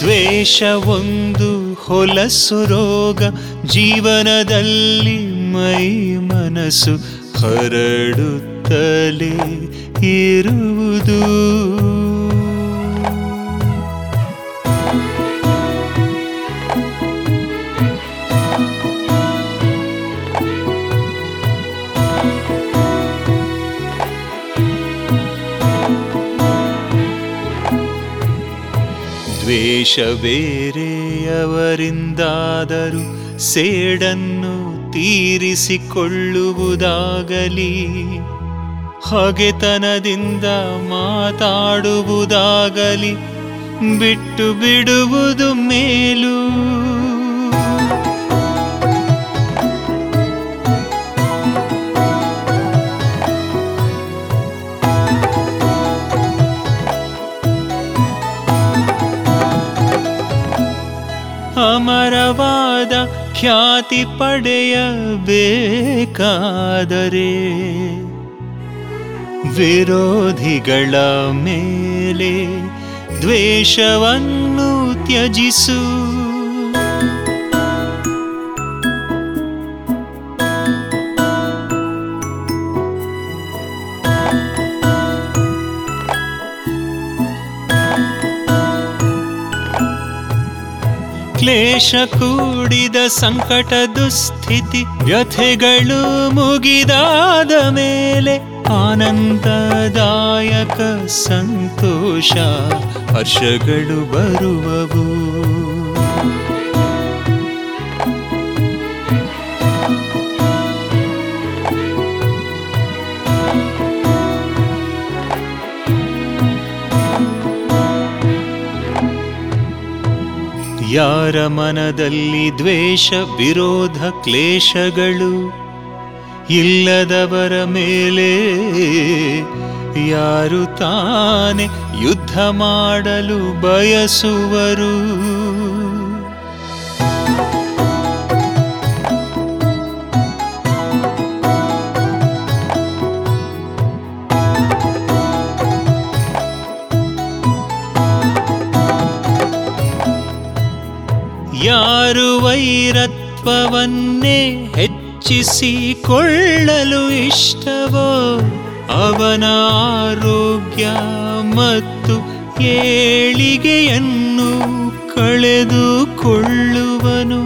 ದ್ವೇಷ ಒಂದು ಹೊಲಸು ರೋಗ ಜೀವನದಲ್ಲಿ ಮೈ ಮನಸ್ಸು ಹರಡುತ್ತಲೇ ಇರುವುದು ದ್ವೇಷ ಬೇರೆಯವರಿಂದಾದರೂ ಸೇಡನ್ನು ತೀರಿಸಿಕೊಳ್ಳುವುದಾಗಲಿ ಹಗೆತನದಿಂದ ಮಾತಾಡುವುದಾಗಲಿ ಬಿಟ್ಟು ಬಿಡುವುದು ಮೇಲು ಅಮರವಾದ ಖ್ಯಾತಿ ಪಡೆಯಬೇಕಾದರೆ ವಿರೋಧಿಗಳ ಮೇಲೆ ದ್ವೇಷವನ್ನು ತ್ಯಜಿಸು ಕ್ಲೇಶ ಕೂಡಿದ ಸಂಕಟ ದುಸ್ಥಿತಿ ವ್ಯಥೆಗಳು ಮುಗಿದಾದ ಮೇಲೆ ಆನಂದದಾಯಕ ಸಂತೋಷ ಹರ್ಷಗಳು ಬರುವವು ಯಾರ ಮನದಲ್ಲಿ ದ್ವೇಷ ವಿರೋಧ ಕ್ಲೇಶಗಳು ಇಲ್ಲದವರ ಮೇಲೆ ಯಾರು ತಾನೆ ಯುದ್ಧ ಮಾಡಲು ಬಯಸುವರು ಯಾರು ವೈರತ್ವವನ್ನೇ ಹೆಚ್ಚಿಸಿಕೊಳ್ಳಲು ಇಷ್ಟವೋ ಅವನ ಆರೋಗ್ಯ ಮತ್ತು ಏಳಿಗೆಯನ್ನು ಕಳೆದುಕೊಳ್ಳುವನು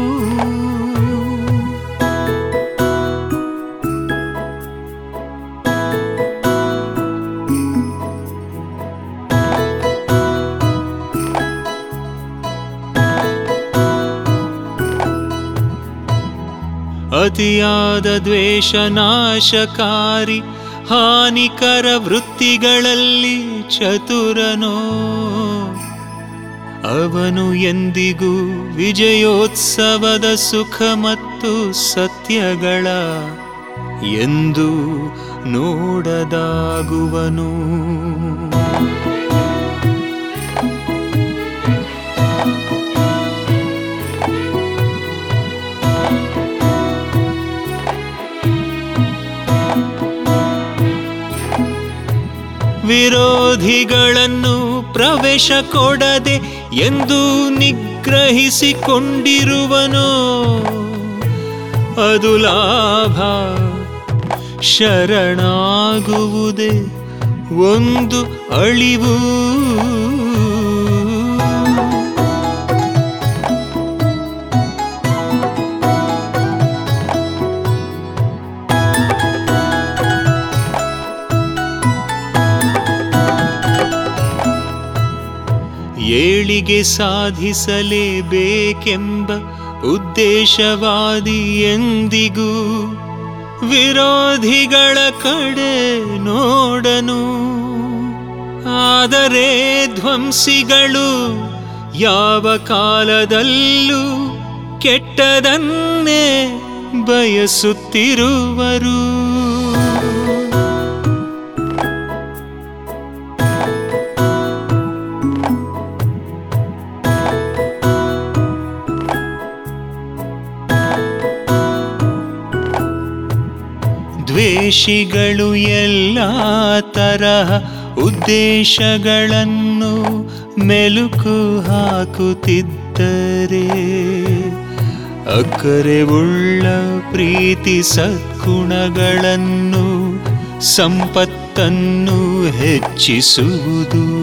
ಅತಿಯಾದ ದ್ವೇಷ ನಾಶಕಾರಿ ಹಾನಿಕರ ವೃತ್ತಿಗಳಲ್ಲಿ ಚತುರನೋ ಅವನು ಎಂದಿಗೂ ವಿಜಯೋತ್ಸವದ ಸುಖ ಮತ್ತು ಸತ್ಯಗಳ ಎಂದು ನೋಡದಾಗುವನು ವಿರೋಧಿಗಳನ್ನು ಪ್ರವೇಶ ಕೊಡದೆ ಎಂದು ನಿಗ್ರಹಿಸಿಕೊಂಡಿರುವನೋ ಅದು ಲಾಭ ಶರಣಾಗುವುದೇ ಒಂದು ಅಳಿವು ಏಳಿಗೆ ಸಾಧಿಸಲೇಬೇಕೆಂಬ ಉದ್ದೇಶವಾದಿ ಎಂದಿಗೂ ವಿರೋಧಿಗಳ ಕಡೆ ನೋಡನು ಆದರೆ ಧ್ವಂಸಿಗಳು ಯಾವ ಕಾಲದಲ್ಲೂ ಕೆಟ್ಟದನ್ನೇ ಬಯಸುತ್ತಿರುವರು ದ್ವೇಷಿಗಳು ಎಲ್ಲ ತರಹ ಉದ್ದೇಶಗಳನ್ನು ಮೆಲುಕು ಹಾಕುತ್ತಿದ್ದರೆ ಅಕ್ಕರೆ ಉಳ್ಳ ಪ್ರೀತಿ ಸದ್ಗುಣಗಳನ್ನು ಸಂಪತ್ತನ್ನು ಹೆಚ್ಚಿಸುವುದು